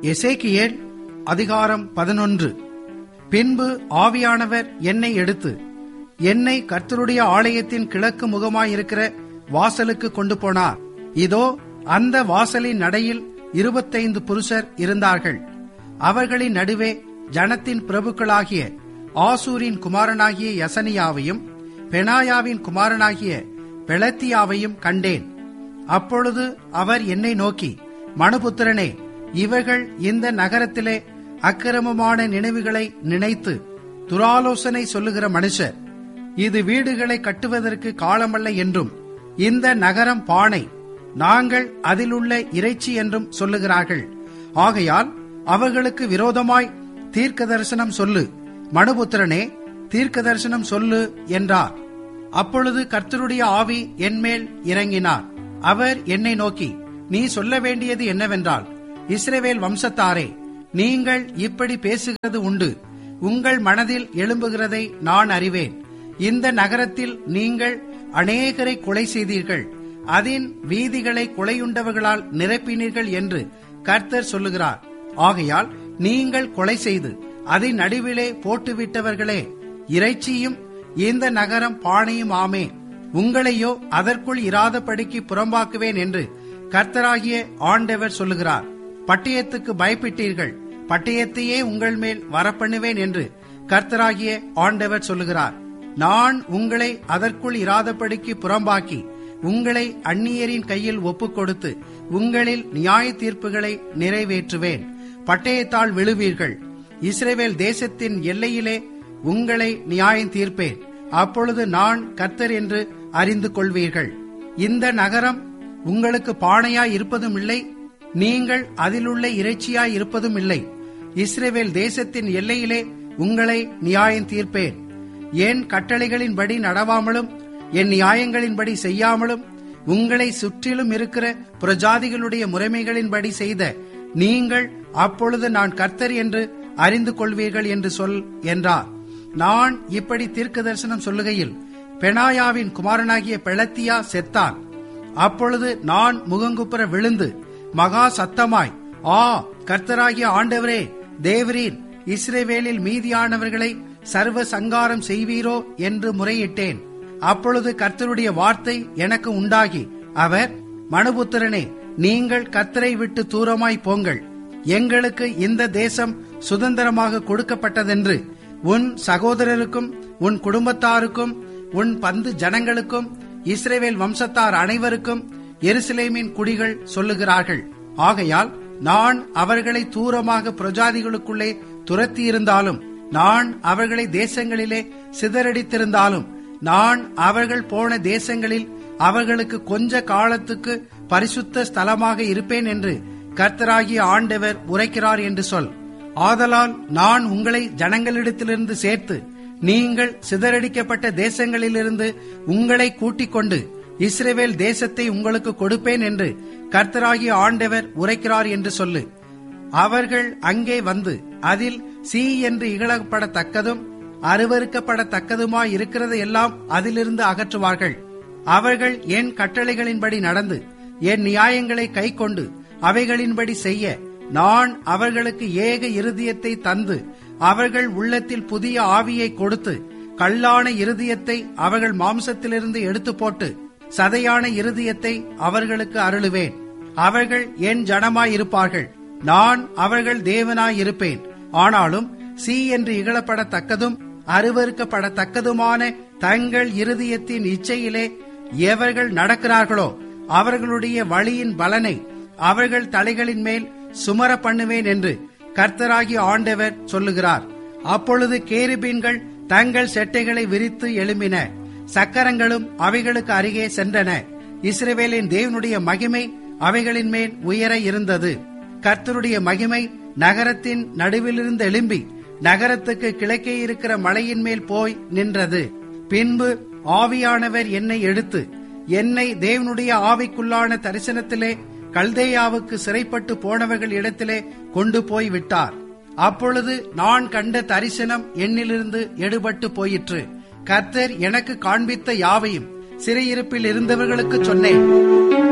எசேக்கியேல் அதிகாரம் பதினொன்று பின்பு ஆவியானவர் என்னை எடுத்து என்னை கர்த்தருடைய ஆலயத்தின் கிழக்கு முகமாயிருக்கிற வாசலுக்கு கொண்டு போனார் இதோ அந்த வாசலின் நடையில் இருபத்தைந்து புருஷர் இருந்தார்கள் அவர்களின் நடுவே ஜனத்தின் பிரபுக்களாகிய ஆசூரின் குமாரனாகிய யசனியாவையும் பெனாயாவின் குமாரனாகிய பெலத்தியாவையும் கண்டேன் அப்பொழுது அவர் என்னை நோக்கி மனுபுத்திரனே இவர்கள் இந்த நகரத்திலே அக்கிரமமான நினைவுகளை நினைத்து துராலோசனை சொல்லுகிற மனுஷர் இது வீடுகளை கட்டுவதற்கு காலமல்ல என்றும் இந்த நகரம் பானை நாங்கள் அதிலுள்ள இறைச்சி என்றும் சொல்லுகிறார்கள் ஆகையால் அவர்களுக்கு விரோதமாய் தீர்க்க தரிசனம் சொல்லு மனுபுத்திரனே தீர்க்க தரிசனம் சொல்லு என்றார் அப்பொழுது கர்த்தருடைய ஆவி என்மேல் இறங்கினார் அவர் என்னை நோக்கி நீ சொல்ல வேண்டியது என்னவென்றால் இஸ்ரேவேல் வம்சத்தாரே நீங்கள் இப்படி பேசுகிறது உண்டு உங்கள் மனதில் எழும்புகிறதை நான் அறிவேன் இந்த நகரத்தில் நீங்கள் அநேகரை கொலை செய்தீர்கள் அதன் வீதிகளை கொலையுண்டவர்களால் நிரப்பினீர்கள் என்று கர்த்தர் சொல்லுகிறார் ஆகையால் நீங்கள் கொலை செய்து அதன் நடுவிலே போட்டுவிட்டவர்களே இறைச்சியும் இந்த நகரம் பானையும் ஆமே உங்களையோ அதற்குள் இராதபடிக்கு புறம்பாக்குவேன் என்று கர்த்தராகிய ஆண்டவர் சொல்லுகிறார் பட்டயத்துக்கு பயப்பட்டீர்கள் பட்டயத்தையே உங்கள் மேல் வரப்பண்ணுவேன் என்று கர்த்தராகிய ஆண்டவர் சொல்லுகிறார் நான் உங்களை அதற்குள் இராதபடிக்கு புறம்பாக்கி உங்களை அந்நியரின் கையில் ஒப்புக் கொடுத்து உங்களில் நியாய தீர்ப்புகளை நிறைவேற்றுவேன் பட்டயத்தால் விழுவீர்கள் இஸ்ரேவேல் தேசத்தின் எல்லையிலே உங்களை நியாயம் தீர்ப்பேன் அப்பொழுது நான் கர்த்தர் என்று அறிந்து கொள்வீர்கள் இந்த நகரம் உங்களுக்கு பானையாய் இருப்பதும் இல்லை நீங்கள் அதிலுள்ள இறைச்சியாய் இருப்பதும் இல்லை இஸ்ரேவேல் தேசத்தின் எல்லையிலே உங்களை நியாயம் தீர்ப்பேன் என் கட்டளைகளின்படி நடவாமலும் என் நியாயங்களின்படி செய்யாமலும் உங்களை சுற்றிலும் இருக்கிற புறஜாதிகளுடைய முறைமைகளின்படி செய்த நீங்கள் அப்பொழுது நான் கர்த்தர் என்று அறிந்து கொள்வீர்கள் என்று சொல் என்றார் நான் இப்படி தீர்க்க தரிசனம் சொல்லுகையில் பெனாயாவின் குமாரனாகிய பெளத்தியா செத்தான் அப்பொழுது நான் முகங்குப்புற விழுந்து மகா சத்தமாய் ஆ கர்த்தராகிய ஆண்டவரே தேவரீர் இஸ்ரேவேலில் மீதியானவர்களை சர்வ சங்காரம் செய்வீரோ என்று முறையிட்டேன் அப்பொழுது கர்த்தருடைய வார்த்தை எனக்கு உண்டாகி அவர் மனுபுத்திரனே நீங்கள் கர்த்தரை விட்டு தூரமாய் போங்கள் எங்களுக்கு இந்த தேசம் சுதந்திரமாக கொடுக்கப்பட்டதென்று உன் சகோதரருக்கும் உன் குடும்பத்தாருக்கும் உன் பந்து ஜனங்களுக்கும் இஸ்ரேவேல் வம்சத்தார் அனைவருக்கும் எருசலேமின் குடிகள் சொல்லுகிறார்கள் ஆகையால் நான் அவர்களை தூரமாக பிரஜாதிகளுக்குள்ளே துரத்தியிருந்தாலும் நான் அவர்களை தேசங்களிலே சிதறடித்திருந்தாலும் நான் அவர்கள் போன தேசங்களில் அவர்களுக்கு கொஞ்ச காலத்துக்கு பரிசுத்த ஸ்தலமாக இருப்பேன் என்று கர்த்தராகிய ஆண்டவர் உரைக்கிறார் என்று சொல் ஆதலால் நான் உங்களை ஜனங்களிடத்திலிருந்து சேர்த்து நீங்கள் சிதறடிக்கப்பட்ட தேசங்களிலிருந்து உங்களை கூட்டிக் கொண்டு இஸ்ரேவேல் தேசத்தை உங்களுக்கு கொடுப்பேன் என்று கர்த்தராகிய ஆண்டவர் உரைக்கிறார் என்று சொல்லு அவர்கள் அங்கே வந்து அதில் சீ என்று இகழப்படத்தக்கதும் அருவறுக்கப்படத்தக்கதுமாய் இருக்கிறது எல்லாம் அதிலிருந்து அகற்றுவார்கள் அவர்கள் என் கட்டளைகளின்படி நடந்து என் நியாயங்களை கைக்கொண்டு அவைகளின்படி செய்ய நான் அவர்களுக்கு ஏக இருதயத்தை தந்து அவர்கள் உள்ளத்தில் புதிய ஆவியை கொடுத்து கல்லான இருதயத்தை அவர்கள் மாம்சத்திலிருந்து எடுத்து போட்டு சதையான இருதயத்தை அவர்களுக்கு அருளுவேன் அவர்கள் என் ஜனமாயிருப்பார்கள் நான் அவர்கள் தேவனாயிருப்பேன் ஆனாலும் சி என்று இகழப்படத்தக்கதும் அருவறுக்கப்படத்தக்கதுமான தங்கள் இருதயத்தின் இச்சையிலே எவர்கள் நடக்கிறார்களோ அவர்களுடைய வழியின் பலனை அவர்கள் தலைகளின் மேல் சுமர பண்ணுவேன் என்று கர்த்தராகி ஆண்டவர் சொல்லுகிறார் அப்பொழுது கேருபீன்கள் தங்கள் செட்டைகளை விரித்து எழும்பின சக்கரங்களும் அவைகளுக்கு அருகே சென்றன இஸ்ரேவேலின் தேவனுடைய மகிமை அவைகளின் மேல் உயர இருந்தது கர்த்தருடைய மகிமை நகரத்தின் நடுவிலிருந்து எழும்பி நகரத்துக்கு கிழக்கே இருக்கிற மலையின் மேல் போய் நின்றது பின்பு ஆவியானவர் என்னை எடுத்து என்னை தேவனுடைய ஆவிக்குள்ளான தரிசனத்திலே கல்தேயாவுக்கு சிறைப்பட்டு போனவர்கள் இடத்திலே கொண்டு போய் விட்டார் அப்பொழுது நான் கண்ட தரிசனம் என்னிலிருந்து எடுபட்டு போயிற்று கர்த்தர் எனக்கு காண்பித்த யாவையும் சிறையிருப்பில் இருந்தவர்களுக்கு சொன்னேன்